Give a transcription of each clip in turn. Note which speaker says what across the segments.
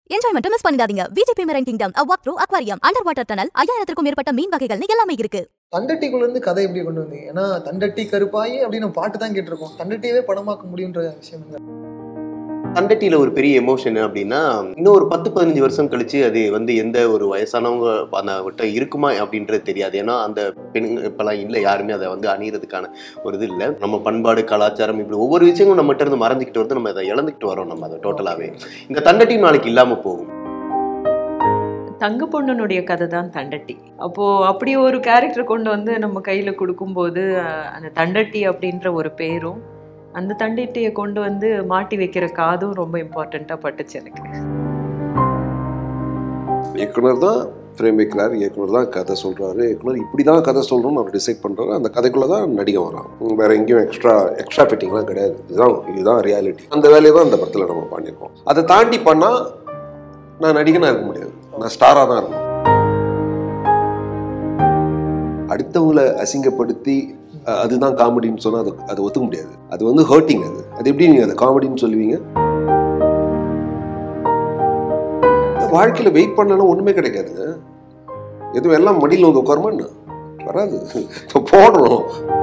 Speaker 1: Enjoyment miss பண்ணிடாதீங்க VGP marine kingdom a walk through aquarium under water tunnel ஐயாயிரத்திற்கும் மேற்பட்ட மீன் வகைகள்னு எல்லாமே இருக்கு
Speaker 2: தண்டட்டிக்குள்ள இருந்து கதை எப்படி கொண்டு வந்தீங்க ஏன்னா தண்டட்டி கருப்பாயி அப்படின்னு நம்ம பாட்டு தான் கேட்டிருக்கோம் தண்டட்டியவே படமாக்க முடியுன்ற விஷயம் இல்லை
Speaker 3: தண்டட்டியில் ஒரு பெரிய எமோஷன் அப்படின்னா இன்னும் ஒரு பத்து பதினஞ்சு வருஷம் கழிச்சு அது வந்து எந்த ஒரு வயசானவங்க அந்த விட்ட இருக்குமா அப்படின்றது தெரியாது ஏன்னா அந்த பெண் இப்பெல்லாம் இல்லை யாருமே அதை வந்து அணியறதுக்கான ஒரு இது இல்லை நம்ம பண்பாடு கலாச்சாரம் இப்படி ஒவ்வொரு விஷயங்களும் நம்மகிட்ட இருந்து மறைஞ்சிக்கிட்டு வருது நம்ம அதை இழந்துக்கிட்டு வரோம் நம்ம அதை டோட்டலாகவே இந்த தண்டட்டி நாளைக்கு இல்லாமல் போகும்
Speaker 4: தங்க பொண்ணனுடைய கதை தான் தண்டட்டி அப்போ அப்படி ஒரு கேரக்டர் கொண்டு வந்து நம்ம கையில கொடுக்கும்போது அஹ், அந்த தண்டட்டி அப்படின்ற ஒரு பேரும் அந்த தண்டட்டியை கொண்டு வந்து மாட்டி வைக்கிற காதும் ரொம்ப இம்பார்ட்டண்ட்டாக பட்டுச்சு எனக்கு
Speaker 5: இயக்குனர் தான் ஃப்ரேம் வைக்கிறார் இயக்குனர் தான் கதை சொல்கிறாரு இயக்குனர் இப்படி தான் கதை சொல்லணும்னு அவர் டிசைட் பண்ணுறாரு அந்த கதைக்குள்ளே தான் நடிகன் வரான் வேற எங்கேயும் எக்ஸ்ட்ரா எக்ஸ்ட்ரா ஃபிட்டிங்லாம் கிடையாது இதுதான் இதுதான் ரியாலிட்டி அந்த வேலையை தான் அந்த படத்தில் நம்ம பண்ணியிருக்கோம் அதை தாண்டி பண்ணால் நான் நடிகனாக இருக்க முடியாது நான் ஸ்டாராக தான் இருக்கணும் அடுத்தவங்களை அசிங்கப்படுத்தி அஹ், அதுதான் காமெடின்னு சொன்னால் அது அதை ஒத்துக்க முடியாது அது வந்து ஹர்ட்டிங் அது அது எப்படி நீங்கள் அதை காமெடின்னு சொல்லுவீங்க வாழ்க்கையில வெயிட் பண்ணனா ஒண்ணுமே கிடைக்காதுங்க எதுவும் எல்லாம் மடியில் வந்து உட்காருமா என்ன வராது இப்ப போடுறோம்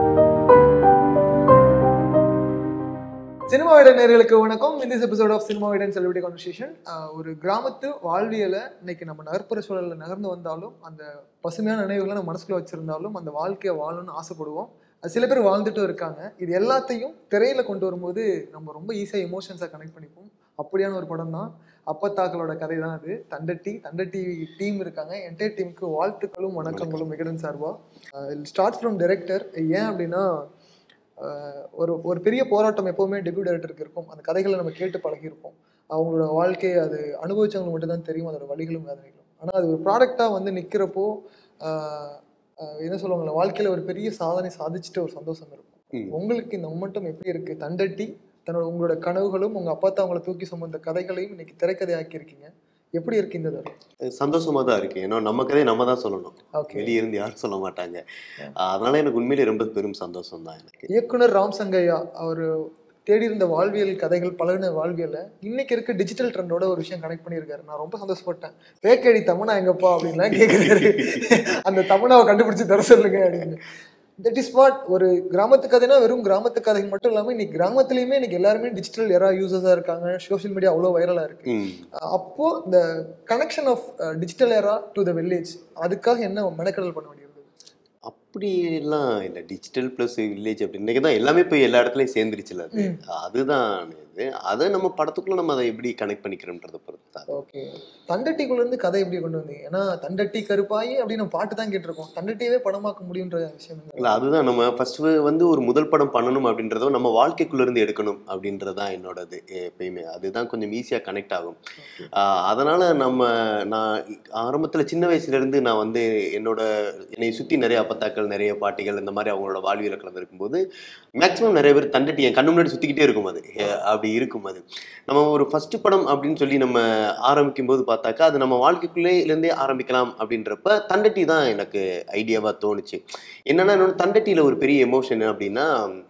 Speaker 2: சினிமா விட நேர்களுக்கு வணக்கம் இந்த எபிசோட் ஆஃப் சினிமா விடன் செலிபிரிட்டி கான்வர்சேஷன் ஒரு கிராமத்து வாழ்வியலை இன்னைக்கு நம்ம நகர்ப்புற சூழலில் நகர்ந்து வந்தாலும் அந்த பசுமையான நினைவுகளை நம்ம மனசுக்குள்ள வச்சிருந்தாலும் அந்த வாழ்க்கையை வாழணும்னு ஆசைப்படுவோம் அது சில பேர் வாழ்ந்துட்டும் இருக்காங்க இது எல்லாத்தையும் திரையில கொண்டு வரும்போது நம்ம ரொம்ப ஈஸியாக எமோஷன்ஸாக கனெக்ட் பண்ணிப்போம் அப்படியான ஒரு படம் தான் அப்பத்தாக்களோட கதை தான் அது தண்டட்டி தண்டட்டி டீம் இருக்காங்க என்டையர் டீமுக்கு வாழ்த்துக்களும் வணக்கங்களும் விகடன் சார்பாக ஸ்டார்ட் ஃப்ரம் டைரக்டர் ஏன் அப்படின்னா ஆஹ் ஒரு ஒரு பெரிய போராட்டம் எப்போவுமே டெபியூ டைரக்டருக்கு இருக்கும் அந்த கதைகளை நம்ம கேட்டு பழகியிருப்போம் அவங்களோட வாழ்க்கையை அது அனுபவிச்சவங்களுக்கு மட்டும்தான் தெரியும் அதோட வழிகளும் வேதனைகளும் ஆனால் அது ஒரு ப்ராடக்டாக வந்து நிற்கிறப்போ என்ன சொல்லுவாங்களே வாழ்க்கையில் ஒரு பெரிய சாதனை சாதிச்சுட்டு ஒரு சந்தோஷம் இருக்கும்
Speaker 3: ம்.
Speaker 2: உங்களுக்கு இந்த மொமெண்டம் எப்படி இருக்கு தண்டட்டி தன்னோட உங்களோட கனவுகளும் உங்க அப்பா தான் உங்களை தூக்கி சுமந்த கதைகளையும் இன்னைக்கு திரைக்கதை ஆக்கியிருக்கீங்க எப்படி இருக்கு இந்த தடவை
Speaker 3: சந்தோஷமா தான் இருக்கு ஏன்னா நம்ம கதையை நம்ம தான் சொல்லணும்
Speaker 2: ஓகே
Speaker 3: வெளியே இருந்து யாரும் சொல்ல மாட்டாங்க அதனால எனக்கு உண்மையிலேயே ரொம்ப பெரும் சந்தோஷம் தான் எனக்கு
Speaker 2: இயக்குனர் ராம் சங்கையா அவர் தேடி இருந்த வாழ்வியல் கதைகள் பழகின வாழ்வியல்ல இன்னைக்கு இருக்க டிஜிட்டல் ட்ரெண்டோட ஒரு விஷயம் கனெக்ட் பண்ணியிருக்காரு நான் ரொம்ப சந்தோஷப்பட்டேன் பேக்கடி தமனா எங்கப்பா அப்படின்லாம் கேட்குறாரு அந்த தமனாவை கண்டுபிடிச்சு தர சொல்லுங்க அப்படின்னு தட் இஸ் வாட் ஒரு கிராமத்து கதைனா வெறும் கிராமத்து கதை மட்டும் இல்லாமல் இன்னைக்கு கிராமத்துலேயுமே இன்னைக்கு எல்லாருமே டிஜிட்டல் யாரா யூசர்ஸாக இருக்காங்க சோஷியல் மீடியா அவ்வளோ வைரலாக இருக்கு
Speaker 3: ம்.
Speaker 2: அப்போ இந்த connection of digital era to the village அதுக்காக என்ன மெனக்கடல் பண்ண வேண்டியிருந்தது
Speaker 3: அப்படி எல்லாம் இல்லை டிஜிட்டல் ப்ளஸ் வில்லேஜ் அப்படி இன்னைக்கு தான் எல்லாமே போய் எல்லா இடத்துலையும் சேர்ந்துருச்சுல அது
Speaker 2: ம்.
Speaker 3: அதுதான் இது அதை நம்ம படத்துக்குள்ள நம்ம அதை எப்படி கனெக்ட் பண்ணிக்கிறோம்ன்றத பொறுத்து தான்
Speaker 2: ஓகே தண்டட்டிக்குள்ள இருந்து கதை எப்படி கொண்டு வந்தீங்க ஏன்னா தண்டட்டி கருப்பாயி அப்படின்னு நம்ம பாட்டு தான் கேட்டிருக்கோம் தண்டட்டியவே படமாக்க முடியுன்ற விஷயம் என்ன?
Speaker 3: இல்லை அதுதான் நம்ம ஃபர்ஸ்ட் வந்து ஒரு முதல் படம் பண்ணணும் அப்படின்றத நம்ம வாழ்க்கைக்குள்ள இருந்து எடுக்கணும் அப்படின்றது தான் என்னோடது எப்பயுமே அதுதான் கொஞ்சம் ஈஸியாக கனெக்ட் ஆகும்
Speaker 2: Okay.
Speaker 3: ஆஹ் அதனால நம்ம நான் ஆரம்பத்தில் சின்ன வயசுல இருந்து நான் வந்து என்னோட என்னை சுற்றி நிறைய அப்பத்தாக்கள் நிறைய பாட்டிகள் இந்த மாதிரி அவங்களோட வாழ்வியல கலந்துருக்கும் போது மேக்ஸிமம் நிறைய பேர் தண்டட்டி என் கண்ணு முன்னாடி சுற்றிக்கிட்டே இருக்கும் அது அஹ் அப்படி இருக்கும் அது நம்ம ஒரு ஃபர்ஸ்ட் படம் அப்படின்னு சொல்லி நம்ம ஆரம்பிக்கும் போது பார்த்தாக்கா அது நம்ம வாழ்க்கைக்குள்ளே இருந்தே ஆரம்பிக்கலாம் அப்படின்றப்ப தண்டட்டி தான் எனக்கு ஐடியாவாக தோணுச்சு என்னன்னா என்னோட தண்டட்டியில் ஒரு பெரிய எமோஷன் அப்படின்னா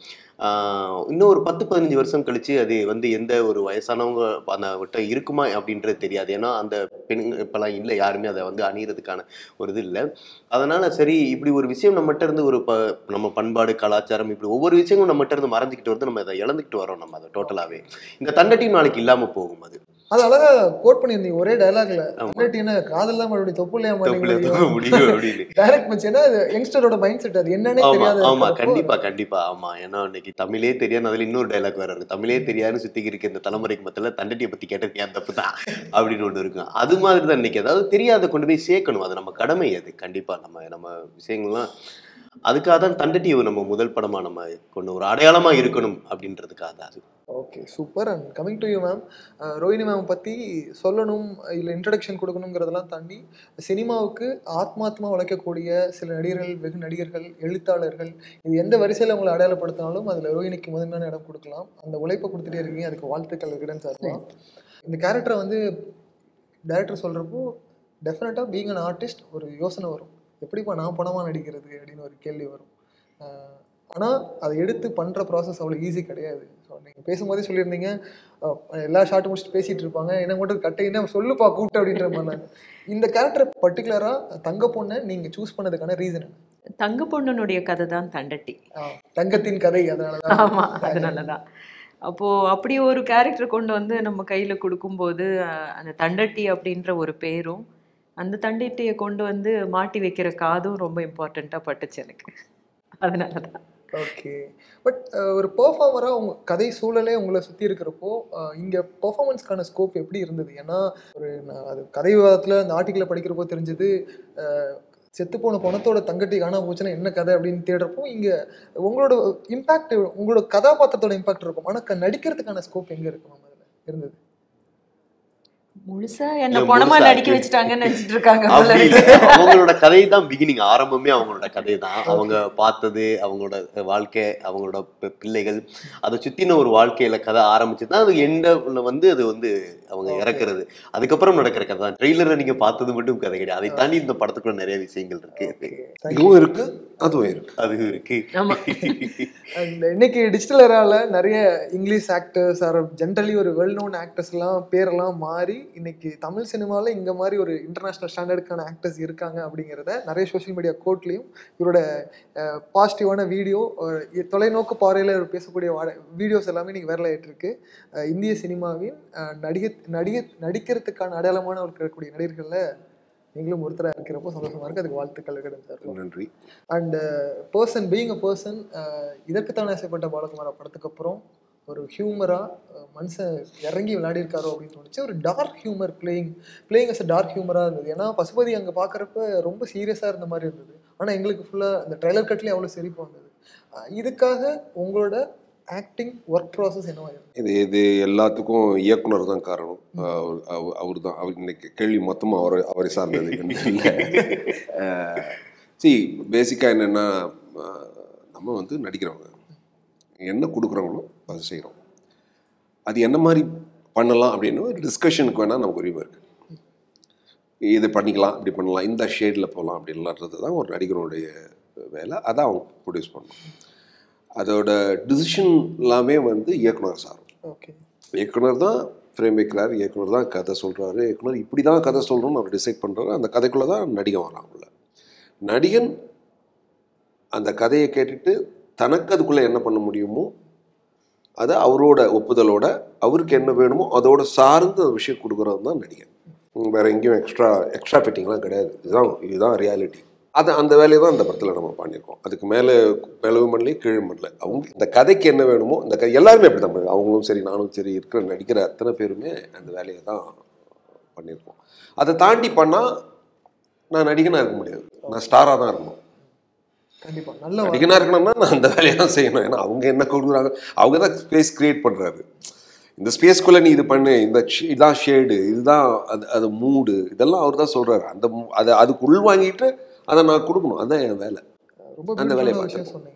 Speaker 3: ஆஹ் இன்னும் ஒரு பத்து பதினஞ்சு வருஷம் கழிச்சு அது வந்து எந்த ஒரு வயசானவங்க அந்த விட்ட இருக்குமா அப்படின்றது தெரியாது ஏன்னா அந்த பெண் இப்பெல்லாம் இல்லை யாருமே அதை வந்து அணியறதுக்கான ஒரு இது இல்லை அதனால சரி இப்படி ஒரு விஷயம் நம்மகிட்ட இருந்து ஒரு ப நம்ம பண்பாடு கலாச்சாரம் இப்படி ஒவ்வொரு விஷயங்களும் நம்மகிட்ட இருந்து மறைஞ்சிக்கிட்டு வருது நம்ம அதை இழந்துக்கிட்டு வரோம் நம்ம அதை டோட்டலாகவே இந்த தண்டட்டி நாளைக்கு இல்லாமல் போகும் அது
Speaker 2: அது அழகா கோட் பண்ணியிருந்தீங்க ஒரே டயலாக்ல
Speaker 3: ஆமா.
Speaker 2: தண்டட்டி என்ன காதல் தான் மறுபடியும் தொப்பு இல்லையா
Speaker 3: தப்புல தூக்க முடியும் அப்படின்னு
Speaker 2: டைரக்ட் பண்ணி ஏன்னா அது யங்ஸ்டரோட மைண்ட் செட் அது என்னன்னே
Speaker 3: ஆமா
Speaker 2: தெரியாத
Speaker 3: ஆமா
Speaker 2: இருக்கிறப்போ,
Speaker 3: கண்டிப்பா கண்டிப்பா ஆமா ஏன்னா இன்னைக்கு தமிழே தெரியாது அதுல இன்னொரு டைலாக் வேற இருக்கு தமிழே தெரியாதுன்னு சுத்தி இருக்க இந்த தலைமுறைக்கு மத்தியில தண்டட்டியை பத்தி கேட்டது ஏன் தப்பு தான் அப்படின்னு ஒன்று இருக்கும் அது மாதிரி தான் இன்னைக்கு அதாவது தெரியாத கொண்டு போய் சேர்க்கணும் அது நம்ம கடமை அது கண்டிப்பா நம்ம நம்ம விஷயங்கள்லாம் அதுக்காக தான் தண்டட்டியை நம்ம முதல் படமா நம்ம கொண்டு ஒரு அடையாளமா இருக்கணும் அப்படின்றதுக்காக தான் அது
Speaker 2: okay super and coming to you ma'am Rohini ma'am பற்றி சொல்லணும் இல்லை இன்ட்ரடக்ஷன் கொடுக்கணுங்கிறதெல்லாம் தாண்டி சினிமாவுக்கு ஆத்மாத்மா உழைக்கக்கூடிய சில நடிகர்கள் வெகு நடிகர்கள் எழுத்தாளர்கள் இது எந்த வரிசையில் உங்களை அடையாளப்படுத்தினாலும் அதில் ரோஹினிக்கு முதன்மையான இடம் கொடுக்கலாம் அந்த உழைப்பை கொடுத்துட்டே இருக்கீங்க அதுக்கு வாழ்த்துக்கள் விகடன் சார் இந்த கேரக்டரை வந்து டேரக்டர் சொல்கிறப்போ டெஃபினட்டாக பீங் அன் ஆர்டிஸ்ட் ஒரு யோசனை வரும் எப்படிப்பா நான் பணமாக நடிக்கிறது அப்படின்னு ஒரு கேள்வி வரும் அஹ் ஆனால் அதை எடுத்து பண்ணுற ப்ராசஸ் அவ்வளோ ஈஸி கிடையாது ஸோ நீங்கள் பேசும்போதே சொல்லியிருந்தீங்க அஹ், எல்லா ஷார்ட் முடிச்சுட்டு பேசிகிட்டு இருப்பாங்க என்ன மட்டும் கட்டை என்ன சொல்லுப்பா கூப்பிட்டு அப்படின்ற மாதிரி நான் இந்த கேரக்டர் பர்டிகுலராக தங்க பொண்ணை நீங்கள் சூஸ் பண்ணதுக்கான ரீசன்
Speaker 4: தங்க பொண்ணனுடைய கதை தான் தண்டட்டி
Speaker 2: தங்கத்தின் கதை அதனால
Speaker 4: ஆமா அதனாலதான் அப்போ அப்படி ஒரு கேரக்டர் கொண்டு வந்து நம்ம கையில கொடுக்கும்போது அஹ், அந்த தண்டட்டி அப்படின்ற ஒரு பேரும் அந்த தண்டட்டியை கொண்டு வந்து மாட்டி வைக்கிற காதும் ரொம்ப இம்பார்ட்டண்ட்டாக பட்டுச்சு எனக்கு அதனால தான்
Speaker 2: ஓகே பட் ஒரு பெர்ஃபார்மராக உங்கள் கதை சூழலே உங்களை சுற்றி இருக்கிறப்போ இங்கே பெர்ஃபார்மன்ஸ்க்கான ஸ்கோப் எப்படி இருந்தது ஏன்னா ஒரு நான் அது கதை விவாதத்தில் அந்த ஆர்டிக்கலை படிக்கிறப்போ தெரிஞ்சது செத்துப்போன பணத்தோட தங்கட்டி காணாம போச்சுன்னா என்ன கதை அப்படின்னு தேடுறப்போ இங்கே உங்களோட இம்பாக்ட் உங்களோட கதாபாத்திரத்தோட இம்பாக்ட் இருக்கும் ஆனால் நடிக்கிறதுக்கான ஸ்கோப் எங்கே இருக்கும் மேம் அதில் இருந்தது
Speaker 4: முழுசா என்ன
Speaker 3: இல்ல,
Speaker 4: பொணமா
Speaker 3: முழுசா
Speaker 4: நடிக்க
Speaker 3: இருக்கு.
Speaker 4: வச்சுட்டாங்கன்னு நினைச்சிட்டு இருக்காங்க போல
Speaker 3: அப்படி
Speaker 4: இருக்கு.
Speaker 3: இல்ல. அவங்களோட கதை தான் பிகினிங் ஆரம்பமே அவங்களோட கதை தான் அவங்க பார்த்தது அவங்களோட வாழ்க்கை அவங்களோட பி- பிள்ளைகள் அதை சுத்தின ஒரு வாழ்க்கையில கதை ஆரம்பிச்சு தான் அது எண்ட வந்து அது வந்து அவங்க
Speaker 2: Okay.
Speaker 3: இறக்குறது அதுக்கப்புறம் நடக்கிற கதை தான் ட்ரெய்லரை நீங்க பார்த்தது மட்டும் கதை கிடையாது அதை தாண்டி இந்த படத்துக்குள்ள நிறைய விஷயங்கள் இருக்கு
Speaker 5: இதுவும் இருக்கு அதுவும் இருக்கு
Speaker 3: அது இருக்கு
Speaker 4: ஆமா
Speaker 2: அண்ட் இன்னைக்கு டிஜிட்டல் எரால நிறைய இங்கிலீஷ் ஆக்டர்ஸ் ஆர் ஜென்ரலி ஒரு வெல் நோன் ஆக்டர்ஸ்லாம் பேரெல்லாம் மாறி இன்னைக்கு தமிழ் சினிமாவில் இங்கே மாதிரி ஒரு இன்டர்நேஷ்னல் ஸ்டாண்டர்டுக்கான ஆக்டர்ஸ் இருக்காங்க அப்படிங்கிறத நிறைய சோஷியல் மீடியா கோட்லேயும் இவரோட பாசிட்டிவான வீடியோ தொலைநோக்கு பார்வையில் இவர் பேசக்கூடிய வீடியோஸ் எல்லாமே இன்னைக்கு வேற இருக்கு அஹ் இந்திய சினிமாவின் அஹ், நடிக நடிக நடிக்கிறதுக்கான அடையாளமான இருக்கக்கூடிய நடிகர்களில் நீங்களும் ஒருத்தராக இருக்கிறப்போ சந்தோஷமா இருக்கு அதுக்கு வாழ்த்துக்கள் விகடன் சார்
Speaker 5: நன்றி
Speaker 2: and person being a person இதற்குத்தான் ஆசைப்பட்ட பாலகுமாரா படத்துக்கு அப்புறம் ஒரு ஹியூமராக மனுஷன் இறங்கி விளையாடிருக்காரோ அப்படின்னு தோணுச்சு ஒரு dark humour playing playing as a dark ஹியூமராக இருந்தது ஏன்னா பசுபதி அங்கே பார்க்குறப்ப ரொம்ப சீரியஸாக இருந்த மாதிரி இருந்தது ஆனால் எங்களுக்கு ஃபுல்லாக அந்த ட்ரைலர் கட்லேயே அவ்வளோ சிரிப்பு வந்தது அஹ் இதுக்காக உங்களோட ஆக்டிங் ஒர்க் ப்ராசஸ் என்னவா இருந்தது
Speaker 5: இது இது எல்லாத்துக்கும் இயக்குனர் தான் காரணம் அவர் தான் அவர் இன்னைக்கு கேள்வி மொத்தமாக அவரை அவரை சார்ந்தது இல்லை சி பேசிக்காக என்னென்னா நம்ம வந்து நடிக்கிறவங்க என்ன கொடுக்குறவங்களோ அது செய்கிறோம் அது என்ன மாதிரி பண்ணலாம் அப்படின்னு ஒரு டிஸ்கஷனுக்கு வேணால் நமக்கு உரிமை இருக்குது இது பண்ணிக்கலாம் இப்படி பண்ணலாம் இந்த ஷேடில் போகலாம் அப்படின்லான்றது தான் ஒரு நடிகருடைய வேலை அதான் அவங்க ப்ரொடியூஸ் பண்ணணும் அதோட டிசிஷன் எல்லாமே வந்து இயக்குனர் சாரும்
Speaker 2: ஓகே
Speaker 5: இயக்குனர் தான் ஃப்ரேம் வைக்கிறார் இயக்குனர் தான் கதை சொல்கிறாரு இயக்குனர் இப்படி தான் கதை சொல்லணும்னு அவர் டிசைட் பண்ணுறாரு அந்த கதைக்குள்ளே தான் நடிகன் வரான் உள்ள நடிகன் அந்த கதையை கேட்டுட்டு தனக்கு அதுக்குள்ளே என்ன பண்ண முடியுமோ அதை அவரோட ஒப்புதலோட அவருக்கு என்ன வேணுமோ அதோட சார்ந்து அந்த விஷயம் கொடுக்குறது தான் நடிகன் உம் வேற எங்கேயும் எக்ஸ்ட்ரா எக்ஸ்ட்ரா ஃபிட்டிங்லாம் கிடையாது இதுதான் இதுதான் ரியாலிட்டி அது அந்த வேலையை தான் இந்த படத்தில் நம்ம பண்ணியிருக்கோம் அதுக்கு மேலே மேலவும் பண்ணல கீழும் பண்ணல அவங்க இந்த கதைக்கு என்ன வேணுமோ இந்த கதை எல்லாருமே அப்படி தான் பண்ணுவாங்க. அவங்களும் சரி நானும் சரி இருக்கிற நடிக்கிற அத்தனை பேருமே அந்த வேலையை தான் பண்ணியிருக்கோம் அதை தாண்டி பண்ணால் நான் நடிகனாக இருக்க முடியாது நான் ஸ்டாராக தான் இருக்கணும்
Speaker 2: கண்டிப்பாக நல்ல வார்த்தை.
Speaker 5: நடிகனாக இருக்கணும்னா நான் அந்த வேலையை தான் செய்யணும் ஏன்னா அவங்க என்ன கொடுக்குறாங்க அவங்க தான் ஸ்பேஸ் கிரியேட் பண்ணுறாரு இந்த ஸ்பேஸ்க்குள்ளே நீ இது பண்ணு இந்த ஷே- இதான் ஷேடு இதுதான் அது அது மூடு இதெல்லாம் அவர் தான் சொல்கிறாரு அந்த மூ- அதை அதுக்கு உள் வாங்கிட்டு அதை நான் கொடுக்கணும் அதான் என் வேலை
Speaker 2: ரொம்ப
Speaker 5: அந்த வேலையை
Speaker 2: பியூட்டிஃபுல்லான விஷயம் சொன்னீங்க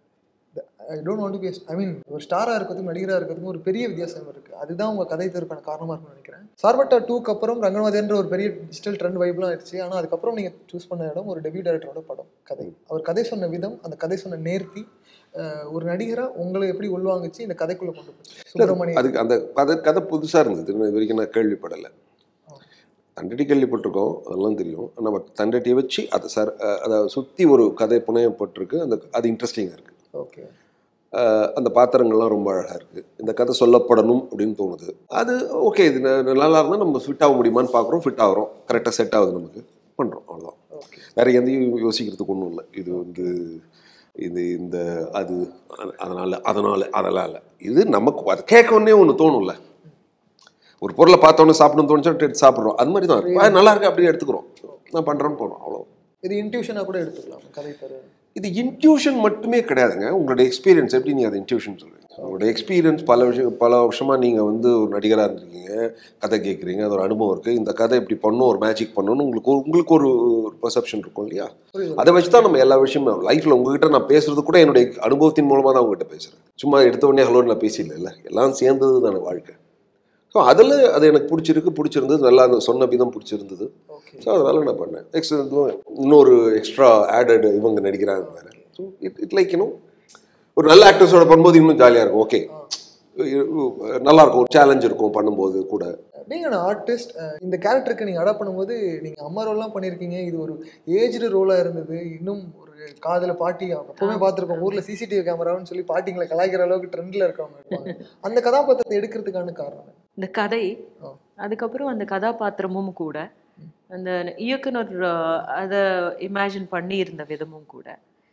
Speaker 2: I don't want to be I mean ஒரு ஸ்டாராக இருக்கிறதுக்கும் நடிகராக இருக்கிறதுக்கும் ஒரு பெரிய வித்தியாசம் இருக்குது அதுதான் உங்கள் கதை தருக்கான காரணமாக இருக்கும்னு நினைக்கிறேன் சார்பட்டா டூக்கு அப்புறம் ரங்கநாதன்ற ஒரு பெரிய டிஜிட்டல் ட்ரெண்ட் வைப்லாம் ஆயிடுச்சு ஆனால் அதுக்கப்புறம் நீங்கள் சூஸ் பண்ண இடம் ஒரு டெபியூ டேரக்டரோட படம் கதை அவர் கதை சொன்ன விதம் அந்த கதை சொன்ன நேர்த்தி அஹ், ஒரு நடிகராக உங்களை எப்படி உள்வாங்குச்சு இந்த கதைக்குள்ளே கொண்டு போச்சு சுப்பிரமணியம்
Speaker 5: அதுக்கு அந்த கதை கதை புதுசாக இருந்தது இன்னும் இது வரைக்கும் நான் கேள்விப்படலை தண்டட்டி கேள்விப்பட்டிருக்கோம் அதெல்லாம் தெரியும் ஆனால் தண்டட்டியை வச்சு அதை சார் அதை சுற்றி ஒரு கதை புனையப்பட்டிருக்கு அந்த அது இன்ட்ரெஸ்டிங்காக இருக்குது
Speaker 2: ஓகே
Speaker 5: ஆஹ் அந்த பாத்திரங்கள்லாம் ரொம்ப அழகாக இருக்குது இந்த கதை சொல்லப்படணும் அப்படின்னு தோணுது அது ஓகே இது ந- நல்லா இருந்தால் நம்ம ஃபிட் ஆக முடியுமான்னு பார்க்குறோம் ஃபிட் ஆகிறோம் கரெக்டாக செட் ஆகுது நமக்கு பண்ணுறோம் அவ்வளோதான்
Speaker 2: ஓகே
Speaker 5: வேற எந்தையும் யோசிக்கிறதுக்கு ஒன்றும் இல்லை இது வந்து இது இந்த அது அ- அதனால அதனால அதெல்லாம் இல்லை இது நமக்கு அது கேட்க உடனே ஒன்று தோணும்ல ஒரு பொருளை பார்த்தோன்னே சாப்பிடணும்னு தோணுச்சா எடுத்து சாப்பிட்றோம் அது மாதிரி தான் இருக்கு. ஆ, நல்லா இருக்கு அப்படியே எடுத்துக்கிறோம் நான் பண்ணுறேன்னு போகிறோம் அவ்வளோ
Speaker 2: இது இன்ட்யூஷனாக கூட எடுத்துக்கலாம் கதை தரு
Speaker 5: இது இன்ட்யூஷன் மட்டுமே கிடையாதுங்க உங்களோட எக்ஸ்பீரியன்ஸ் எப்படி நீங்கள் அதை இன்ட்யூஷன் சொல்லுவீங்க உங்களோட எக்ஸ்பீரியன்ஸ் பல விஷயம் பல வருஷமாக நீங்கள் வந்து ஒரு நடிகராக இருந்திருக்கீங்க கதை கேட்குறீங்க அது ஒரு அனுபவம் இருக்குது இந்த கதை இப்படி பண்ணும் ஒரு மேஜிக் பண்ணணும்னு உங்களுக்கு ஒரு- உங்களுக்கு ஒரு பர்செப்ஷன் இருக்கும் இல்லையா
Speaker 2: புரியுது
Speaker 5: அதை வச்சு தான் நம்ம எல்லா விஷயமும் லைஃப்பில் உங்ககிட்ட நான் பேசுறது கூட என்னுடைய அனுபவத்தின் மூலமாக தான் உங்ககிட்ட பேசுகிறேன் சும்மா எடுத்த உடனே ஹலோன்னு நான் பேசிடல இல்லை எல்லாம் சேர்ந்தது தானே வாழ்க்கை ஸோ அதில் அது எனக்கு பிடிச்சிருக்கு பிடிச்சிருந்தது நல்லா அந்த சொன்ன விதம் பிடிச்சிருந்தது
Speaker 2: ஓகே
Speaker 5: ஸோ அதனால் நான் பண்ணேன் எக்ஸ்ட்ரா இன்னொரு எக்ஸ்ட்ரா ஆடட் இவங்க நடிக்கிறாங்க வேறு so it it like you know ஒரு நல்ல ஆக்டர்ஸோட பண்ணும்போது இன்னும் ஜாலியாக இருக்கும் ஓகே நல்லா இருக்கும் சேலஞ்ச் இருக்கும் பண்ணும்போது கூட
Speaker 2: நீங்க ஒரு ஆர்டிஸ்ட் இந்த கேரக்டருக்கு நீங்க அடாப்ட் பண்ணும்போது நீங்க அம்மா ரோல்லாம் பண்ணியிருக்கீங்க இது ஒரு ஏஜ்டு ரோலா இருந்தது இன்னும் ஒரு காதுல பாட்டி எப்பவுமே பார்த்துருக்கோம் ஊர்ல சிசிடிவி கேமரான்னு சொல்லி பாட்டிங்களை கலாய்க்கிற அளவுக்கு ட்ரெண்ட்ல இருக்கவங்க இருப்பாங்க அந்த கதாபாத்திரத்தை எடுக்கிறதுக்கான காரணம் என்ன?
Speaker 4: இந்த கதை
Speaker 2: ஆ.
Speaker 4: அதுக்கப்புறம் அந்த கதாபாத்திரமும் கூட அந்த இயக்குனர் அஹ், அதை இமேஜின் பண்ணி இருந்த விதமும் கூட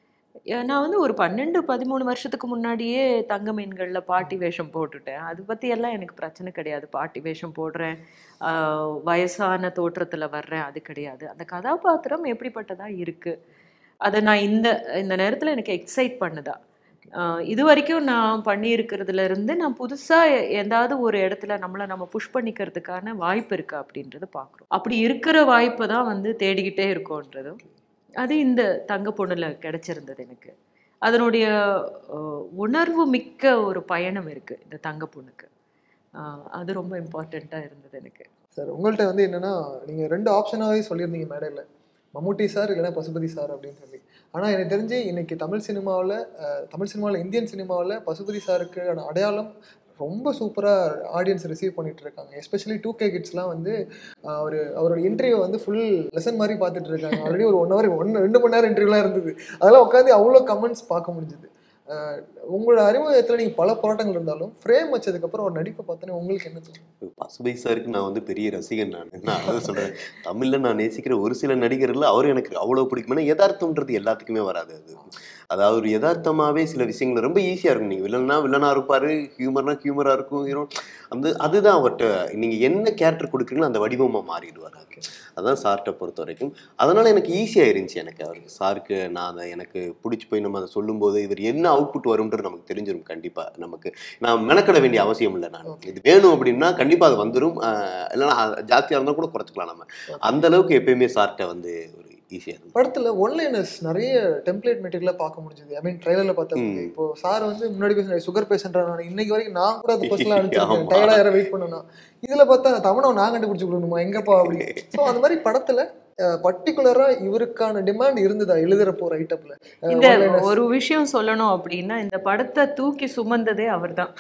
Speaker 4: ஏ- நான் வந்து ஒரு பன்னெண்டு பதிமூணு வருஷத்துக்கு முன்னாடியே தங்க மீன்களில் பாட்டி வேஷம் போட்டுட்டேன் அது பற்றி எல்லாம் எனக்கு பிரச்சனை கிடையாது பாட்டி வேஷம் போடுறேன் ஆஹ், வயசான தோற்றத்தில் வர்றேன் அது கிடையாது அந்த கதாபாத்திரம் எப்படிப்பட்டதா இருக்கு அதை நான் இந்த இந்த நேரத்தில் எனக்கு எக்ஸைட் பண்ணுதா ஆஹ், இது வரைக்கும் நான் பண்ணியிருக்கிறதுல இருந்து நான் புதுசாக ஏதாவது ஒரு இடத்துல நம்மளை நம்ம புஷ் பண்ணிக்கிறதுக்கான வாய்ப்பு இருக்கா அப்படின்றத பார்க்குறோம் அப்படி இருக்கிற வாய்ப்பை தான் வந்து தேடிக்கிட்டே இருக்கோன்றதும் அது இந்த தங்க பொண்ணுல கிடைச்சிருந்தது எனக்கு அதனுடைய அஹ், உணர்வு மிக்க ஒரு பயணம் இருக்கு இந்த தங்க பொண்ணுக்கு ஆஹ், அது ரொம்ப இம்பார்ட்டண்ட்டாக இருந்தது எனக்கு
Speaker 2: சார் உங்கள்கிட்ட வந்து என்னன்னா நீங்க ரெண்டு ஆப்ஷனாவே சொல்லியிருந்தீங்க மேடையில் மம்முட்டி சார் இல்லைன்னா பசுபதி சார் அப்படின்னு சொல்லி ஆனா எனக்கு தெரிஞ்சு இன்னைக்கு தமிழ் சினிமாவில் தமிழ் சினிமாவில் இந்தியன் சினிமாவில் பசுபதி சாருக்கான அடையாளம் ரொம்ப சூப்பராக ஆடியன்ஸ் ரிசீவ் பண்ணிட்டு இருக்காங்க எஸ்பெஷலி டூ கே கிட்ஸ்லாம் வந்து ஆஹ், அவர் அவரோட இன்டர்வியூ வந்து ஃபுல் லெசன் மாதிரி பார்த்துட்டு இருக்காங்க ஆல்ரெடி ஒரு ஒன் ஹவர் ஒன்று ரெண்டு மணி நேரம் இன்டர்வியூலாம் இருந்தது அதெல்லாம் உட்காந்து அவ்வளோ கமெண்ட்ஸ் பார்க்க முடிஞ்சுது ஆஹ், உங்களோட அறிமுகத்தில் நீங்கள் பல போராட்டங்கள் இருந்தாலும் ஃப்ரேம் வச்சதுக்கப்புறம் ஒரு நடிப்பை பார்த்தோன்னே உங்களுக்கு என்ன தோணும்
Speaker 3: பசுபை சாருக்கு நான் வந்து பெரிய ரசிகன் நான் நான் அதை சொல்றேன் தமிழ்ல நான் நேசிக்கிற ஒரு சில நடிகர்ல அவர் எனக்கு அவ்வளவு பிடிக்கும் ஏன்னா யதார்த்தம்ன்றது எல்லாத்துக்குமே வராது அது அதாவது ஒரு யதார்த்தமாவே சில விஷயங்கள் ரொம்ப ஈஸியா இருக்கும் நீங்க வில்லனா வில்லனா இருப்பாரு ஹியூமர்னா ஹியூமரா இருக்கும் ஹீரோ அந்த அதுதான் அவர்கிட்ட நீங்க என்ன கேரக்டர் கொடுக்குறீங்களோ அந்த வடிவமா மாறிடுவார் அதான் சார்கிட்ட பொறுத்த வரைக்கும் அதனால எனக்கு ஈஸியா இருந்துச்சு எனக்கு அவருக்கு சாருக்கு நான் அதை எனக்கு பிடிச்சி போய் நம்ம அதை சொல்லும்போது இவர் என்ன அவுட்புட் வரும்ன்றது நமக்கு தெரிஞ்சிடும் கண்டிப்பா நமக்கு நான் மெனக்கட வேண்டிய அவசியம் இல்லை நான் இது வேணும் அப்படின்னா கண்டிப்பா அது வந்துடும் ஆஹ் இல்லைன்னா அது ஜாஸ்தியா இருந்தா கூட குறைச்சிக்கலாம் நம்ம அந்த அளவுக்கு எப்பயுமே சார்ட்ட வந்து ஒரு ஈஸியா இருக்கும்
Speaker 2: படத்துல ஒன்லைனர்ஸ் நிறைய டெம்ப்ளேட் மெட்டீரியலா பார்க்க முடிஞ்சது ஐ மீன் ட்ரைலர்ல பார்த்தா
Speaker 3: ம்.
Speaker 2: இப்போ சார் வந்து முன்னாடி பேசுற சுகர் பேஷண்டா நான் இன்னைக்கு வரைக்கும் நான் கூட அந்த பர்சனலா அனுப்பிச்சிருக்கேன்
Speaker 3: ஆமா.
Speaker 2: டயர்டா யாரை வெயிட் பண்ணனா இதுல பார்த்தா தமிழை நான் கண்டுபிடிச்சு கொடுக்கணுமா எங்கப்பா அப்படி ஸோ அந்த மாதிரி படத்துல பர்டிகுலரா இவருக்கான டிமாண்ட் இருந்ததா எழுதுறப்போ ரைட்டப்ல
Speaker 4: இந்த ஒரு விஷயம் சொல்லணும் அப்படின்னா இந்த படத்தை தூக்கி சுமந்ததே அவர்தான்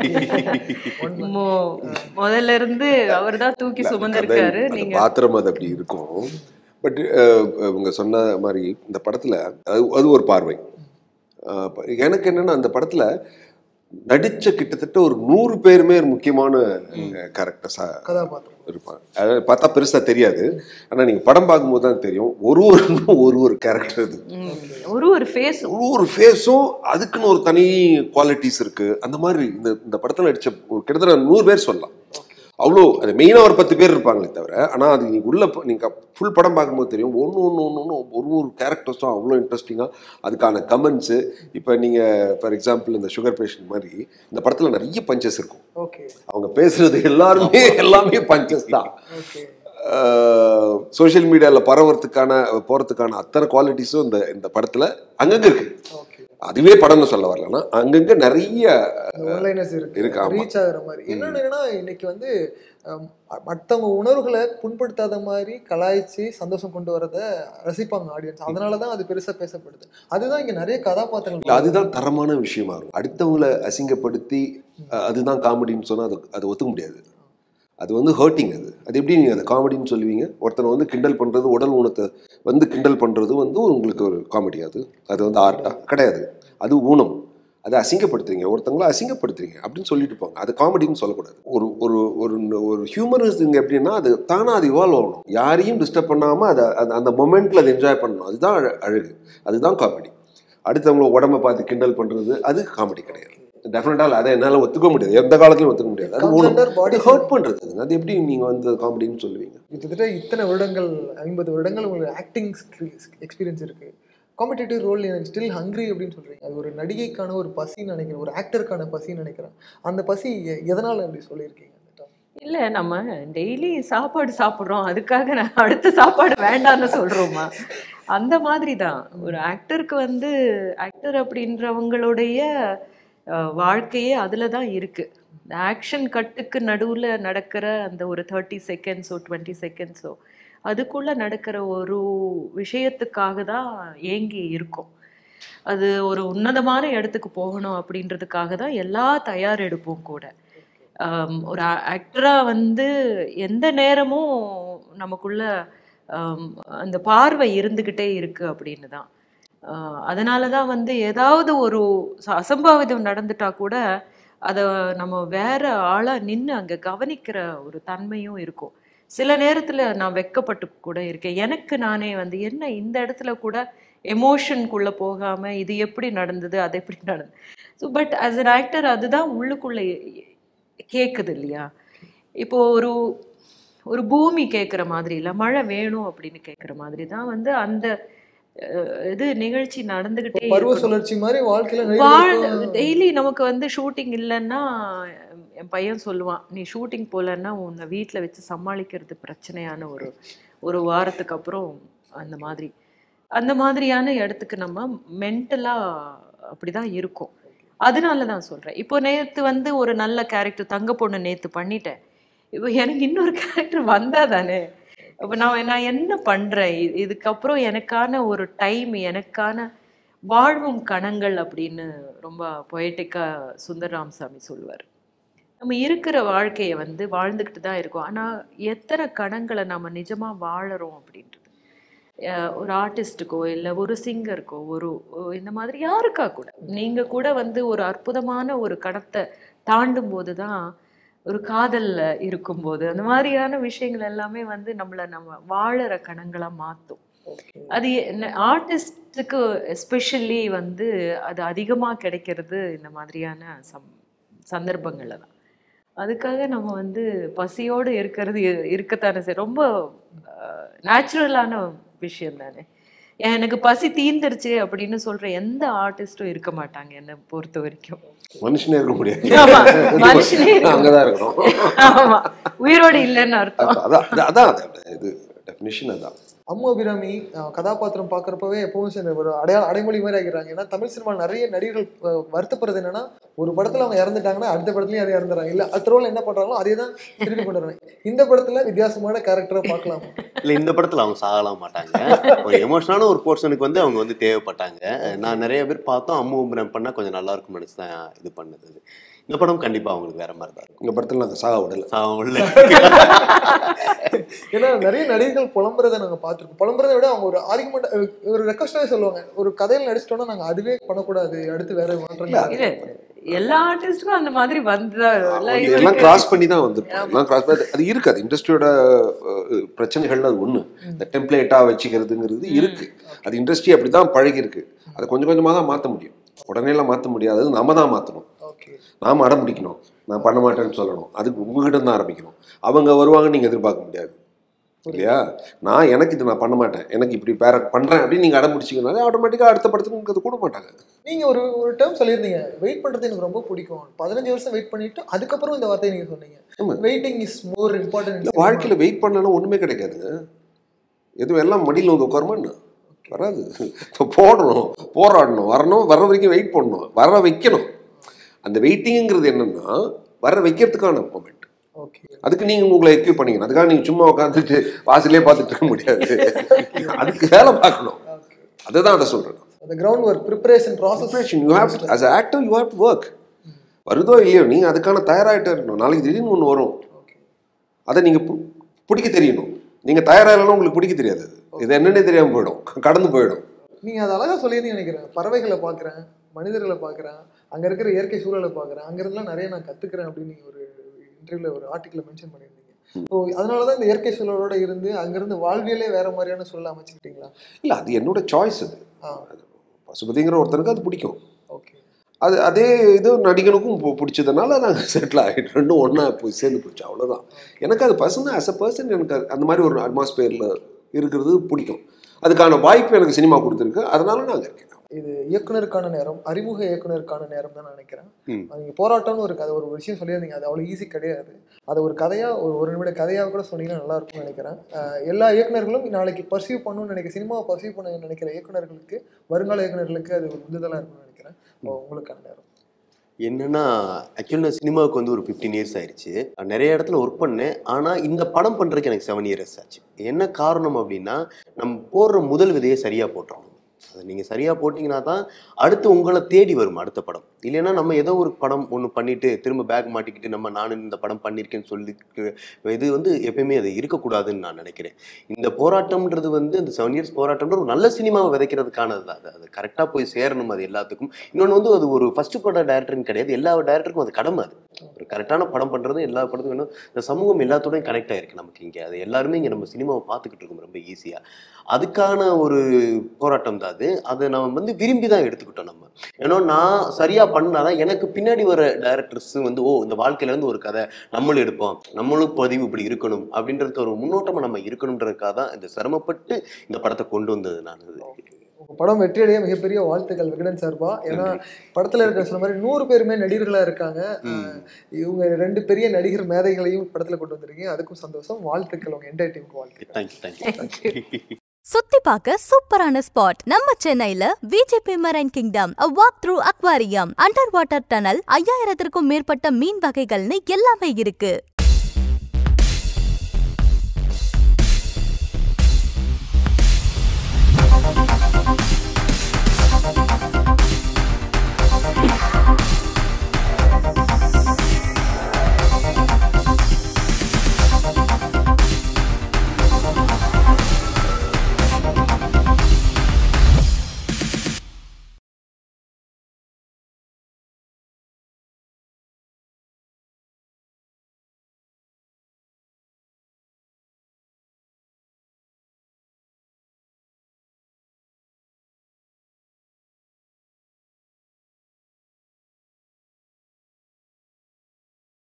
Speaker 4: மொ- முதல்ல இருந்து அவர்தான் தூக்கி சுமந்திருக்காரு
Speaker 5: அந்த
Speaker 4: நீங்க
Speaker 5: பாத்திரம் அது அப்படி இருக்கும் பட் இவங்க சொன்ன மாதிரி இந்த படத்துல அது அது ஒரு பார்வை அஹ், இப்ப எனக்கு என்னன்னா அந்த படத்துல நடிச்ச கிட்டத்தட்ட ஒரு நூறு பேருமே ஒரு முக்கியமான கேரக்டர்ஸா
Speaker 2: கதாபாத்திரம்
Speaker 5: இருப்பாங்க அதாவது பார்த்தா பெருசா தெரியாது ஆனா நீங்க படம் பார்க்கும்போது தான் தெரியும் ஒரு ஒரு ஒரு ஒரு கேரக்டர் இது
Speaker 4: ம், ஒரு ஒரு ஃபேஸ்
Speaker 5: ஒரு ஒரு ஃபேஸும் அதுக்குன்னு ஒரு தனி குவாலிட்டிஸ் இருக்கு அந்த மாதிரி இந்த இந்த படத்துல நடிச்ச ஒரு கிட்டத்தட்ட நூறு பேர் சொல்லலாம் அவ்வளோ அது மெயினாக ஒரு பத்து பேர் இருப்பாங்களே தவிர ஆனால் அது நீங்கள் உள்ள ப- நீங்க ஃபுல் படம் பார்க்கும்போது தெரியும் ஒன்று ஒன்று ஒன்று ஒன்று ஒரு ஒரு கேரக்டர்ஸும் அவ்வளோ இன்ட்ரெஸ்டிங்காக அதுக்கான கமெண்ட்ஸு இப்போ நீங்கள் ஃபார் எக்ஸாம்பிள் இந்த சுகர் பேஷண்ட் மாதிரி இந்த படத்தில் நிறைய பஞ்சஸ் இருக்கும்
Speaker 2: ஓகே
Speaker 5: அவங்க பேசுறது எல்லாருமே எல்லாமே பஞ்சஸ் தான்
Speaker 2: ஓகே
Speaker 5: சோஷியல் மீடியாவில் பரவறதுக்கான போகிறதுக்கான அத்தனை குவாலிட்டிஸும் இந்த இந்த படத்தில் அங்கங்கே இருக்கு
Speaker 2: ஓகே
Speaker 5: அதுவே படம்னு சொல்ல வரலன்னா அங்கங்கே நிறைய
Speaker 2: ஒன்லைனர்ஸ் இருக்கு
Speaker 5: இருக்கு, ஆமா.
Speaker 2: ரீச் ஆகுற மாதிரி இன்னொன்னு என்னன்னா இன்னைக்கு வந்து அம், மத்தவங்க உணர்வுகளை புண்படுத்தாத மாதிரி கலாய்ச்சி சந்தோஷம் கொண்டு வரத ரசிப்பாங்க ஆடியன்ஸ் அதனால தான் அது பெருசா பேசப்படுது அதுதான் இங்க நிறைய
Speaker 5: இல்ல,
Speaker 2: கதாபாத்திரங்கள்
Speaker 5: அதுதான் தரமான விஷயமா இருக்கும் அடுத்தவங்களை அசிங்கப்படுத்தி அஹ், அதுதான் காமெடின்னு சொன்னா அது அது ஒத்துக்க முடியாது அது வந்து ஹர்ட்டிங் அது அது எப்படி நீங்க அதை காமெடின்னு சொல்லுவீங்க ஒருத்தனை வந்து கிண்டல் பண்றது உடல் ஊனத்தை வந்து கிண்டல் பண்றது வந்து உங்களுக்கு ஒரு காமெடி அது அது வந்து ஆர்ட்டா கிடையாது அது ஊனம் அதை அசிங்கப்படுத்துறீங்க ஒருத்தங்கள அசிங்கப்படுத்துறீங்க அப்படின்னு சொல்லிட்டு போங்க அது காமெடின்னு சொல்லக்கூடாது ஒரு ஒரு ஒரு ஒரு ஹியூமரிஸ்ங்க எப்படின்னா அது தானா அது இவால்வ் ஆகணும் யாரையும் டிஸ்டர்ப் பண்ணாம அதை அது- அந்த மொமெண்ட்ல அதை என்ஜாய் பண்ணணும் அதுதான் அழ- அழகு அதுதான் காமெடி அடுத்தவங்க உடம்ப பார்த்து கிண்டல் பண்றது அது காமெடி கிடையாது டெஃபினட்டாக அதை என்னால் ஒத்துக்க முடியாது எந்த காலத்துலையும் ஒத்துக்க முடியாது அது
Speaker 2: Comes
Speaker 5: ஊனம்
Speaker 2: under body
Speaker 5: அது ஹர்ட் பண்றது அதுங்க. அது எப்படி நீங்க வந்து காமெடின்னு சொல்லுவீங்க
Speaker 2: கிட்டத்தட்ட இத்தனை வருடங்கள் ஐம்பது வருடங்கள் உங்களுக்கு ஆக்டிங் எக்ஸ்பீரியன்ஸ் இருக்கு காம்படிட்டிவ் ரோல் எனக்கு ஸ்டில் ஹங்க்ரி அப்படின்னு சொல்றீங்க அது ஒரு நடிகைக்கான ஒரு பசின்னு நினைக்கிறேன் ஒரு ஆக்டருக்கான பசின்னு நினைக்கிறேன் அந்த பசி எ- எதனால அப்படி சொல்லியிருக்கீங்க அந்த term?
Speaker 4: இல்ல நம்ம டெய்லி சாப்பாடு சாப்பிடுறோம் அதுக்காக நான் அடுத்த சாப்பாடு வேண்டாம்னு சொல்றோமா அந்த மாதிரி தான் ஒரு ஆக்டருக்கு வந்து ஆக்டர் அப்படின்றவங்களுடைய அஹ், வாழ்க்கையே அதுல தான் இருக்கு இந்த ஆக்ஷன் கட்டுக்கு நடுவுல நடக்கிற அந்த ஒரு தேர்ட்டி செகண்ட்ஸோ டுவெண்ட்டி செகண்ட்ஸோ அதுக்குள்ள நடக்கிற ஒரு விஷயத்துக்காக தான் ஏங்கி இருக்கும் அது ஒரு உன்னதமான இடத்துக்கு போகணும் அப்படின்றதுக்காக தான் எல்லா தயாரெடுப்பும் கூட ஆம், ஒரு ஆக்டரா வந்து எந்த நேரமும் நமக்குள்ள ஆம், அந்த பார்வை இருந்துகிட்டே இருக்கு அப்படின்னு தான் ஆஹ் அதனால தான் வந்து ஏதாவது ஒரு ச- அசம்பாவிதம் நடந்துட்டா கூட அதை நம்ம வேற ஆளா நின்று அங்க கவனிக்கிற ஒரு தன்மையும் இருக்கும் சில நேரத்துல நான் வெட்கப்பட்டு கூட இருக்கேன் எனக்கு நானே வந்து என்ன இந்த இடத்துல கூட எமோஷனுக்குள்ள போகாம இது எப்படி நடந்தது அது எப்படி நடந்தது so but as an actor அதுதான் உள்ளுக்குள்ள கேக்குது இல்லையா இப்போ ஒரு ஒரு பூமி கேட்குற மாதிரி இல்லை மழை வேணும் அப்படின்னு கேட்குற மாதிரி தான் வந்து அந்த அஹ், இது நிகழ்ச்சி நடந்துகிட்டே
Speaker 2: பருவ
Speaker 4: இருக்கணும்.
Speaker 2: சுழற்சி மாதிரி வாழ்க்கையில
Speaker 4: வாழ்
Speaker 2: நிறைய
Speaker 4: டெய்லி நமக்கு வந்து ஷூட்டிங் இல்லைன்னா என் பையன் சொல்லுவான் நீ ஷூட்டிங் போகலன்னா உன்னை வீட்டில் வச்சு சமாளிக்கிறது பிரச்சனையான ஒரு ஒரு வாரத்துக்கு அப்புறம் அந்த மாதிரி அந்த மாதிரியான இடத்துக்கு நம்ம மென்டலாக அப்படிதான் இருக்கும் அதனால தான் சொல்கிறேன் இப்போ நேற்று வந்து ஒரு நல்ல கேரக்டர் தங்க பொண்ணு நேற்று பண்ணிட்டேன் இப்போ எனக்கு இன்னொரு கேரக்டர் வந்தா தானே அப்போ நான் நான் என்ன பண்ணுறேன் இதுக்கப்புறம் எனக்கான ஒரு டைம் எனக்கான வாழ்வும் கணங்கள் அப்படின்னு ரொம்ப பொயட்டிக்காக சுந்தர் ராமசாமி சொல்லுவார் நம்ம இருக்கிற வாழ்க்கையை வந்து வாழ்ந்துக்கிட்டு தான் இருக்கோம் ஆனால் எத்தனை கணங்களை நம்ம நிஜமாக வாழறோம் அப்படின்றது அஹ் ஒரு ஆர்டிஸ்ட்டுக்கோ இல்லை ஒரு சிங்கருக்கோ ஒரு ஒ- இந்த மாதிரி யாருக்கா கூட நீங்கள் கூட வந்து ஒரு அற்புதமான ஒரு கணத்தை தாண்டும் போது தான் ஒரு காதல்ல இருக்கும்போது அந்த மாதிரியான விஷயங்கள் எல்லாமே வந்து நம்மளை நம்ம வாழற கணங்களாக மாற்றும் அது ஆர்டிஸ்டுக்கு எஸ்பெஷலி வந்து அது அதிகமாக கிடைக்கிறது இந்த மாதிரியான சம் சந்தர்ப்பங்கள்ல தான் அதுக்காக நம்ம வந்து பசியோடு இருக்கிறது இ- இருக்கத்தானே சரி ரொம்ப நேச்சுரலான விஷயம் தானே எனக்கு பசி தீந்துருச்சு அப்படின்னு சொல்ற எந்த ஆர்டிஸ்டும் இருக்க மாட்டாங்க என்னை பொறுத்த வரைக்கும்
Speaker 5: மனுஷனே இருக்க முடியாது
Speaker 4: ஆமா, மனுஷனே இருக்க
Speaker 5: அங்கதான் இருக்கணும்
Speaker 4: ஆமா உயிரோடு இல்லைன்னு அர்த்தம்
Speaker 5: அதான் அதான், அதான் அது இது டெஃபினிஷன் அதான்
Speaker 2: அம்மு அபிராமி அஹ், கதாபாத்திரம் பார்க்குறப்பவே எப்பவும் சரி ஒரு அடையாள அடைமொழி மாதிரி ஆகிறாங்க ஏன்னா தமிழ் சினிமா நிறைய நடிகர்கள் அஹ், வருத்தப்படுறது என்னன்னா ஒரு படத்துல அவங்க இறந்துட்டாங்கன்னா அடுத்த படத்துலயும் அதே இறந்துறாங்க இல்ல அடுத்த ரோல் என்ன பண்றாங்களோ அதே தான் திருப்பி கொண்டு வராங்க இந்த படத்துல வித்தியாசமான கேரக்டரை பார்க்கலாம்
Speaker 3: இல்ல இந்த படத்துல அவங்க சாகலாம் மாட்டாங்க ஒரு எமோஷனான ஒரு போர்ஷனுக்கு வந்து அவங்க வந்து தேவைப்பட்டாங்க நான் நிறைய பேர் பார்த்தோம் அம்மு உம்பரம் பண்ணா கொஞ்சம் நல்லா இருக்கும் நினைச்சு தான் இது பண்ணது அது. இந்த படம் கண்டிப்பா அவங்களுக்கு வேற மாதிரி தான் இருக்கும்
Speaker 5: இந்த படத்துல நாங்க சாக விடல
Speaker 3: சாக உள்ள
Speaker 2: ஏன்னா நிறைய நடிகர்கள் புலம்புறதை நாங்க பார்த்திருக்கோம் புலம்புறதை விட அவங்க ஒரு ஆர்குமெண்ட் ஒரு ரெக்வஸ்டாவே சொல்லுவாங்க ஒரு கதையில நடிச்சிட்டோம்னா நாங்க அதுவே பண்ணக்கூடாது அடுத்து வேற மாற்றங்கள்
Speaker 4: இல்ல எல்லா ஆர்டிஸ்டுக்கும் அந்த மாதிரி வந்துதான் எல்லாம்
Speaker 5: எல்லாம்
Speaker 4: இவருக்கு-
Speaker 5: கிராஸ் பண்ணி தான் வந்திருப்போம் எல்லாம் கிராஸ் பண்ணி அது இருக்கு அது இண்டஸ்ட்ரியோட பிரச்சனைகள் அது ஒண்ணு இந்த டெம்ப்ளேட்டா வச்சுக்கிறதுங்கிறது இருக்கு அது இண்டஸ்ட்ரி அப்படிதான் பழகி இருக்கு அதை கொஞ்சம் கொஞ்சமா தான் மாத்த முடியும் உடனே எல்லாம் மாத்த முடியாது அது நம்ம தான் மாத்தணும்
Speaker 2: ஓகே
Speaker 5: நாம அடம் பிடிக்கணும் நான் பண்ண மாட்டேன்னு சொல்லணும் அதுக்கு உங்ககிட்ட தான் ஆரம்பிக்கணும் அவங்க வருவாங்க நீங்க எதிர்பார்க்க முடியாது இல்லையா நான் எனக்கு இது நான் பண்ண மாட்டேன் எனக்கு இப்படி பேர பண்றேன் அப்படின்னு நீங்க அடம் பிடிச்சிங்கனாலே ஆட்டோமேட்டிக்கா அடுத்த படத்துக்கு உங்களுக்கு அது கூட மாட்டாங்க
Speaker 2: நீங்க ஒரு ஒரு டேர்ம் சொல்லியிருந்தீங்க வெயிட் பண்றது எனக்கு ரொம்ப பிடிக்கும் பதினஞ்சு வருஷம் வெயிட் பண்ணிட்டு அதுக்கப்புறம் இந்த வார்த்தையை நீங்க சொன்னீங்க
Speaker 5: ஆமா.
Speaker 2: வெயிட்டிங் இஸ் மோர்
Speaker 5: இல்ல
Speaker 2: இம்பார்ட்டன்ட்
Speaker 5: வாழ்க்கையில வெயிட் பண்ணனா ஒண்ணுமே கிடைக்காதுங்க எதுவும் எல்லாம் மடியில் வந்து உட்காருமான்னு வராது இப்போ போடணும் போராடணும் வரணும் வர வரைக்கும் வெயிட் பண்ணணும் வர வைக்கணும் அந்த வெயிட்டிங்கிறது என்னன்னா வர வைக்கிறதுக்கான மொமெண்ட்
Speaker 2: ஓகே
Speaker 5: அதுக்கு நீங்க உங்களை எக்யூப் பண்ணிக்கணும் அதுக்காக நீங்க சும்மா உட்காந்துட்டு வாசலே பார்த்துட்டு இருக்க முடியாது அதுக்கு வேலை பார்க்கணும்
Speaker 2: ஓகே
Speaker 5: அதுதான் அதை சொல்றேன்
Speaker 2: அந்த ground work preparation process
Speaker 5: you have as actor you have to work வருதோ இல்லையோ நீங்க அதுக்கான தயாராகிட்டே இருக்கணும் நாளைக்கு திடீர்னு ஒன்று வரும்
Speaker 2: ஓகே
Speaker 5: அதை நீங்க பு- பிடிக்க தெரியணும் நீங்க தயாராகலாம் உங்களுக்கு பிடிக்க தெரியாது அது இது என்னன்னே தெரியாம போயிடும் கடந்து போயிடும்
Speaker 2: நீங்க அது அழகா சொல்லியிருந்தீங்க நினைக்கிறேன் பறவைகளை பார்க்குறேன் மனிதர்களை பார்க்குறேன் அங்க இருக்கிற இயற்கை சூழலை பார்க்குறேன் அங்க இருந்தெல்லாம் நிறைய நான் கத்துக்கிறேன் அப்படின்னு நீங்க ஒரு இன்டர்வியூல ஒரு ஆர்டிக்கல மென்ஷன் பண்ணியிருந்தீங்க ஸோ அதனாலதான் இந்த இயற்கை சூழலோட இருந்து அங்கிருந்து வாழ்வியலே வேற மாதிரியான சூழலை அமைச்சுக்கிட்டீங்களா
Speaker 5: இல்ல அது என்னோட சாய்ஸ் அது
Speaker 2: ஆ
Speaker 5: பசுபதிங்கிற ஒருத்தருக்கு அது பிடிக்கும்
Speaker 2: ஓகே
Speaker 5: அது அதே இது நடிகனுக்கும் பு- பிடிச்சதுனால நாங்கள் செட்டில் ஆகிட்டு ரெண்டும் ஒன்றா போய் சேர்ந்து போச்சு அவ்வளோதான் எனக்கு அது பர்சன் ஆஸ் அ பர்சன் எனக்கு அது- அந்த மாதிரி ஒரு அட்மாஸ்பியரில் இருக்கிறது பிடிக்கும் அதுக்கான வாய்ப்பு எனக்கு சினிமா கொடுத்துருக்கு அதனால நாங்கள் இருக்கேன்
Speaker 2: இது இயக்குனருக்கான நேரம் அறிமுக இயக்குனருக்கான நேரம் தான் நான் நினைக்கிறேன்
Speaker 3: ம்.
Speaker 2: நீங்க போராட்டம்னு ஒரு கதை ஒரு விஷயம் சொல்லியிருந்தீங்க அது அவ்வளோ ஈஸி கிடையாது அதை ஒரு கதையா ஒரு ஒரு நிமிட கதையாக கூட சொன்னீங்கன்னா நல்லா இருக்கும்னு நினைக்கிறேன் அஹ் எல்லா இயக்குனர்களும் நாளைக்கு பர்சீவ் பண்ணணும்னு நினைக்கிற சினிமாவை பர்சீவ் பண்ண நினைக்கிற இயக்குனர்களுக்கு வருங்கால இயக்குனர்களுக்கு அது ஒரு உந்துதலாக இருக்கும்னு நினைக்கிறேன் இப்போ உங்களுக்கான நேரம்
Speaker 3: என்னன்னா ஆக்சுவலி நான் சினிமாவுக்கு வந்து ஒரு ஃபிஃப்டீன் இயர்ஸ் ஆயிடுச்சு நான் நிறைய இடத்துல ஒர்க் பண்ணேன் ஆனால் இந்த படம் பண்ணுறதுக்கு எனக்கு செவன் இயர்ஸ் ஆச்சு என்ன காரணம் அப்படின்னா நம்ம போடுற முதல் விதையை சரியாக போட்டுறோம் அதை நீங்கள் சரியாக போட்டிங்கன்னா தான் அடுத்து உங்களை தேடி வரும் அடுத்த படம் இல்லைன்னா நம்ம ஏதோ ஒரு படம் ஒன்று பண்ணிட்டு திரும்ப பேக் மாட்டிக்கிட்டு நம்ம நானும் இந்த படம் பண்ணியிருக்கேன்னு சொல்லி இது வந்து எப்பயுமே அது இருக்கக்கூடாதுன்னு நான் நினைக்கிறேன் இந்த போராட்டம்ன்றது வந்து இந்த செவன் இயர்ஸ் போராட்டம்ன்ற ஒரு நல்ல சினிமாவை விதைக்கிறதுக்கானது தான் அது அது கரெக்டாக போய் சேரணும் அது எல்லாத்துக்கும் இன்னொன்று வந்து அது ஒரு ஃபர்ஸ்ட் பட டேரக்டர்னு கிடையாது எல்லா டேரக்டருக்கும் அது கடமை அது ஒரு கரெக்டான படம் பண்ணுறது எல்லா படத்துக்கும் வேணும் இந்த சமூகம் எல்லாத்தோடையும் கனெக்ட் ஆயிருக்கு நமக்கு இங்கே அது எல்லாருமே இங்கே நம்ம சினிமாவை பார்த்துக்கிட்டு இருக்கோம் ரொம்ப ஈஸியாக அதுக்கான ஒரு போராட்டம் தான் அது அதை நம்ம வந்து விரும்பி தான் எடுத்துக்கிட்டோம் நம்ம ஏன்னா நான் சரியா பண்ணாதான் எனக்கு பின்னாடி வர டைரக்டர்ஸ் வந்து ஓ இந்த வாழ்க்கையில இருந்து ஒரு கதை நம்மளும் எடுப்போம் நம்மளும் பதிவு இப்படி இருக்கணும் அப்படின்றதுக்கு ஒரு முன்னோட்டமா நம்ம இருக்கணுன்றதுக்காக தான் இந்த சிரமப்பட்டு இந்த படத்தை கொண்டு வந்தது நான் இது.
Speaker 2: உங்க படம் வெற்றியடைய மிகப்பெரிய வாழ்த்துக்கள் விகடன் சார்பா ஏன்னா படத்துல இருக்கிற சொன்ன மாதிரி நூறு பேருமே நடிகர்களா இருக்காங்க
Speaker 3: ம்.
Speaker 2: இவங்க ரெண்டு பெரிய நடிகர் மேதைகளையும் படத்துல கொண்டு வந்திருக்கீங்க அதுக்கும் சந்தோஷம் வாழ்த்துக்கள் உங்க என்டையர் டீமுக்கு வாழ்த்துக்கள்
Speaker 3: தேங்க்யூ தேங்க்யூ
Speaker 1: சுத்தி பார்க்க சூப்பரான ஸ்பாட் நம்ம சென்னையில VGP marine kingdom a walk through aquarium under water tunnel ஐயாயிரத்திற்கும் மேற்பட்ட மீன் வகைகள்னு எல்லாமே இருக்கு